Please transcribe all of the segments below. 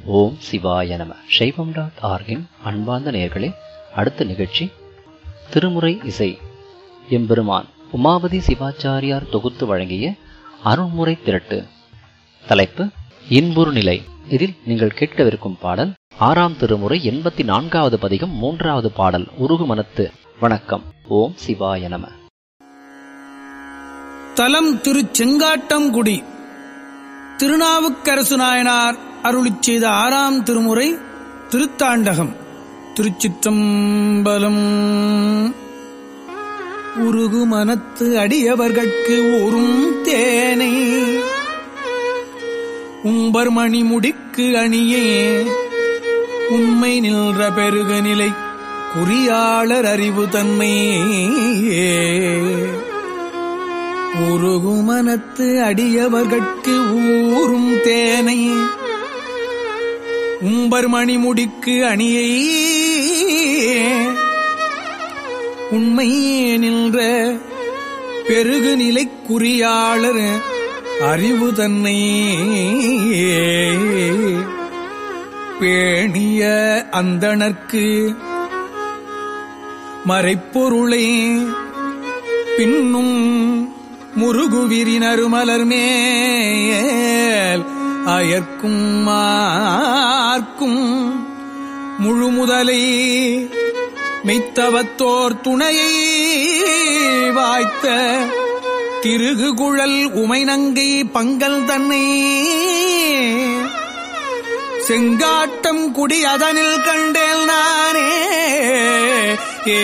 ஓம் சிவாய நம சைவம் டாட் ஆர்கின் அன்பார்ந்த நேயர்களே அடுத்த நிகழ்ச்சி திருமுறை இசை எம்பெருமான் உமாபதி சிவாச்சாரியார் தொகுத்து வழங்கிய அருண்முறை திரட்டு தலைப்பு இன்புறு நிலை இதில் நீங்கள் கேட்கவிருக்கும் பாடல் ஆறாம் திருமுறை எண்பத்தி நான்காவது பதிகம் மூன்றாவது பாடல் உருகு மனத்து வணக்கம் ஓம் சிவாய நம தலம் திருச்செங்காட்டங்குடி திருநாவுக்கரசு நாயனார் அருளிச் செய்த ஆறாம் திருமுறை திருத்தாண்டகம் திருச்சிற்றம்பலம் உருகு மனத்து அடியவர்கட்கு ஊரும் தேனை உம்பர் மணி முடிக்கு அணியே உண்மை நின்ற பெருகு நிலை குறியாளர் அறிவு தன்மையே உருகுமனத்து அடியவர்கட்கு ஊரும் தேனை உம்பர் மணிமுடிக்கு அணியை உண்மை நின்ற பெருகு நிலைக்குறியாளர் அறிவு தன்னை பேணிய அந்தணர்க்கு மறைப்பொருளை பின்னும் முருகுவிரினருமலர் மேல் அயர்க்கும் மார்க்கும் முழுமுதலை மெய்த்தவத்தோர் துணையை வாய்த்த திருகுகுழல் உமைநங்கை பங்கல் தன்னை செங்காட்டம் குடி அதனில் கண்டேல் நானே ஏ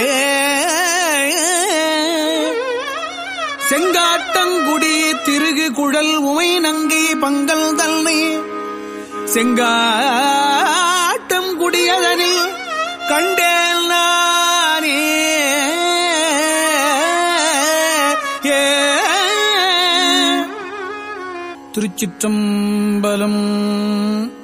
செங்காட்டங்குடி திருகு குழல் உமை நங்கை பங்கல் தன்னை செங்காட்டம் குடியதனில் கண்டேல் நானே ஏ திருச்சிற்றம்பலம்